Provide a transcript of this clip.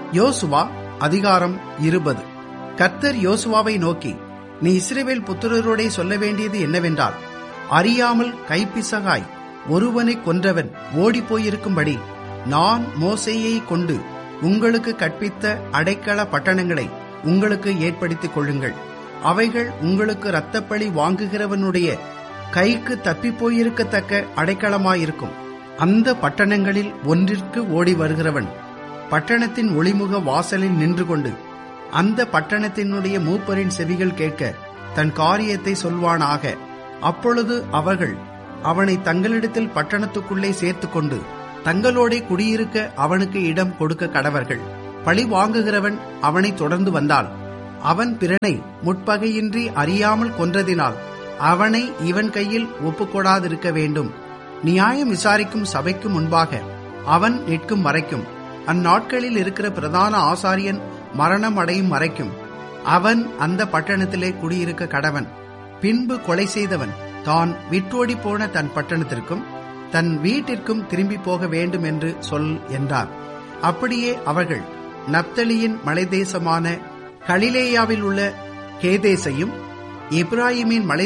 யோசுவா அதிகாரம் இருபது கர்த்தர் யோசுவாவை நோக்கி நீ இஸ்ரவேல் புத்திரரோடே சொல்ல வேண்டியது என்னவென்றால் அறியாமல் கைப்பிசகாய் ஒருவனை கொன்றவன் ஓடிப்போயிருக்கும்படி நான் மோசேயை கொண்டு உங்களுக்கு கற்பித்த அடைக்கல பட்டணங்களை உங்களுக்கு ஏற்படுத்திக் கொள்ளுங்கள் அவைகள் உங்களுக்கு இரத்தப்பழி வாங்குகிறவனுடைய கைக்கு தப்பிப் போயிருக்கத்தக்க அடைக்கலமாயிருக்கும் அந்த பட்டணங்களில் ஒன்றிற்கு ஓடி வருகிறவன் பட்டணத்தின் ஒளிமுக வாசலில் நின்று கொண்டு அந்த பட்டணத்தினுடைய மூப்பரின் செவிகள் கேட்க தன் காரியத்தை சொல்வானாக அப்பொழுது அவர்கள் அவனை தங்களிடத்தில் பட்டணத்துக்குள்ளே சேர்த்துக்கொண்டு தங்களோடே குடியிருக்க அவனுக்கு இடம் கொடுக்க கடவர்கள் பழி வாங்குகிறவன் அவனை தொடர்ந்து வந்தால் அவன் பிறனை முற்பகையின்றி அறியாமல் கொன்றதினால் அவனை இவன் கையில் ஒப்புக்கொடாதிருக்க வேண்டும் நியாயம் விசாரிக்கும் சபைக்கு முன்பாக அவன் நிற்கும் வரைக்கும் அந்நாட்களில் இருக்கிற பிரதான ஆசாரியன் மரணம் அடையும் வரைக்கும் அவன் அந்த பட்டணத்திலே குடியிருக்க கடவன் பின்பு கொலை செய்தவன் தான் விட்டோடி போன தன் பட்டணத்திற்கும் தன் வீட்டிற்கும் திரும்பி போக வேண்டும் என்று சொல் என்றார் அப்படியே அவர்கள் நப்தலியின் மலைதேசமான கலிலேயாவில் உள்ள கேதேசையும் இப்ராஹிமின் மலை